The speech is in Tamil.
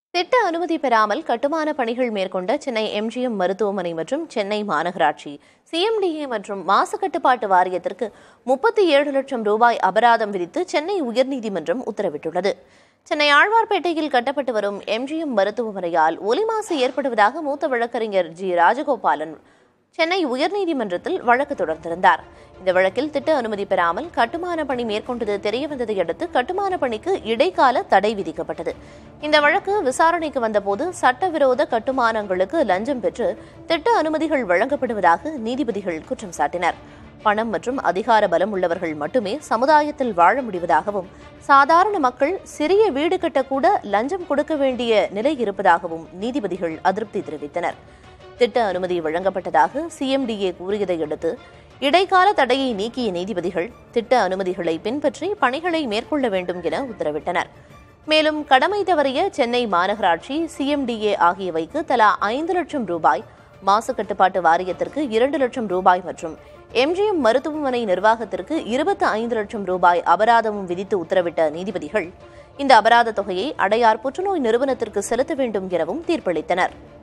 திட்ட அனுமதி பெறாமல் கட்டுமான பணிகள் மேற்கொண்ட சென்னை எம்ஜிஎம் மருத்துவமனை மற்றும் சென்னை மாநகராட்சி சிஎம்டிஏ மற்றும் மாசு கட்டுப்பாட்டு வாரியத்திற்கு முப்பத்தி ஏழு லட்சம் ரூபாய் அபராதம் விதித்து சென்னை உயர்நீதிமன்றம் உத்தரவிட்டுள்ளது சென்னை ஆழ்வார்பேட்டையில் கட்டப்பட்டு வரும் எம்ஜிஎம் மருத்துவமனையால் ஒலி மாசு ஏற்படுவதாக மூத்த வழக்கறிஞர் ஜி ராஜகோபாலன் சென்னை உயர்நீதிமன்றத்தில் வழக்கு தொடர்ந்திருந்தார் இந்த வழக்கில் திட்ட அனுமதி பெறாமல் கட்டுமான பணி மேற்கொண்டது தெரியவந்ததை அடுத்து கட்டுமான பணிக்கு இடைக்கால தடை விதிக்கப்பட்டது இந்த வழக்கு விசாரணைக்கு வந்தபோது சட்டவிரோத கட்டுமானங்களுக்கு லஞ்சம் பெற்று திட்ட அனுமதிகள் வழங்கப்படுவதாக நீதிபதிகள் குற்றம் சாட்டினர் பணம் மற்றும் அதிகார பலம் உள்ளவர்கள் மட்டுமே சமுதாயத்தில் வாழ முடிவதாகவும் சாதாரண மக்கள் சிறிய வீடு கட்டக்கூட லஞ்சம் கொடுக்க வேண்டிய நிலை இருப்பதாகவும் நீதிபதிகள் அதிருப்தி தெரிவித்தனர் திட்ட அனுமதி வழங்கப்பட்டதாக சிஎம்டிஏ கூறியதை அடுத்து இடைக்கால தடையை நீக்கிய நீதிபதிகள் திட்ட அனுமதிகளை பின்பற்றி பணிகளை மேற்கொள்ள வேண்டும் என உத்தரவிட்டனர் மேலும் கடமை தவறிய சென்னை மாநகராட்சி சிஎம்டிஏ ஆகியவைக்கு தலா ஐந்து லட்சம் ரூபாய் மாசு கட்டுப்பாட்டு வாரியத்திற்கு இரண்டு லட்சம் ரூபாய் மற்றும் எம்ஜிஎம் மருத்துவமனை நிர்வாகத்திற்கு இருபத்தி ஐந்து லட்சம் ரூபாய் அபராதமும் விதித்து உத்தரவிட்ட நீதிபதிகள் இந்த அபராத தொகையை அடையார் புற்றுநோய் நிறுவனத்திற்கு செலுத்த வேண்டும் எனவும் தீர்ப்பளித்தனர்